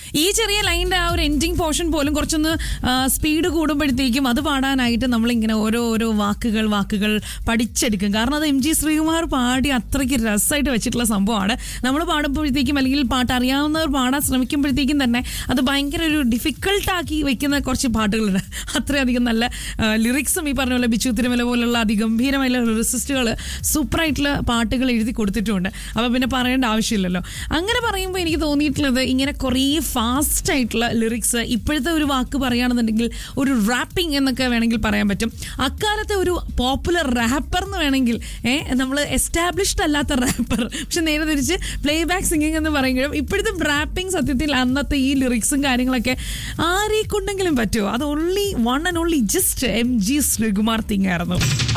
ഈ ചെറിയ ലൈനിന്റെ ആ ഒരു എൻഡിങ് പോർഷൻ പോലും കുറച്ചൊന്ന് സ്പീഡ് കൂടുമ്പോഴത്തേക്കും അത് പാടാനായിട്ട് നമ്മളിങ്ങനെ ഓരോ ഓരോ വാക്കുകൾ വാക്കുകൾ പഠിച്ചെടുക്കും കാരണം അത് എം ജി ശ്രീകുമാർ പാടി അത്രയ്ക്ക് രസമായിട്ട് വെച്ചിട്ടുള്ള സംഭവമാണ് നമ്മൾ പാടുമ്പോഴത്തേക്കും അല്ലെങ്കിൽ പാട്ട് അറിയാവുന്നവർ പാടാൻ ശ്രമിക്കുമ്പോഴത്തേക്കും തന്നെ അത് ഭയങ്കര ഒരു ഡിഫിക്കൾട്ടാക്കി വെക്കുന്ന കുറച്ച് പാട്ടുകളുണ്ട് അത്രയധികം നല്ല ലിറിക്സും ഈ പറഞ്ഞ പോലെ ബിച്ചു തിരുമല പോലുള്ള അതിഗംഭീരമായുള്ള ലിറിസിസ്റ്റുകൾ സൂപ്പറായിട്ടുള്ള പാട്ടുകൾ എഴുതി കൊടുത്തിട്ടുമുണ്ട് അപ്പോൾ പിന്നെ പറയേണ്ട ആവശ്യമില്ലല്ലോ അങ്ങനെ പറയുമ്പോൾ എനിക്ക് തോന്നിയിട്ടുള്ളത് ഇങ്ങനെ കുറേ ഫാസ്റ്റ് ആയിട്ടുള്ള ലിറിക്സ് ഇപ്പോഴത്തെ ഒരു വാക്ക് പറയുകയാണെന്നുണ്ടെങ്കിൽ ഒരു റാപ്പിംഗ് എന്നൊക്കെ വേണമെങ്കിൽ പറയാൻ പറ്റും അക്കാലത്തെ ഒരു പോപ്പുലർ റാപ്പർ എന്ന് വേണമെങ്കിൽ ഏഹ് നമ്മൾ എസ്റ്റാബ്ലിഷ്ഡ് അല്ലാത്ത റാപ്പർ പക്ഷെ നേരെ തിരിച്ച് പ്ലേ ബാക്ക് സിംഗിങ് എന്ന് പറയുമ്പോഴും ഇപ്പോഴത്തെ റാപ്പിംഗ് സത്യത്തിൽ അന്നത്തെ ഈ ലിറിക്സും കാര്യങ്ങളൊക്കെ ആരെ കൊണ്ടെങ്കിലും പറ്റുമോ അത് only one and only just M G Sreekumar thing ആയിരുന്നു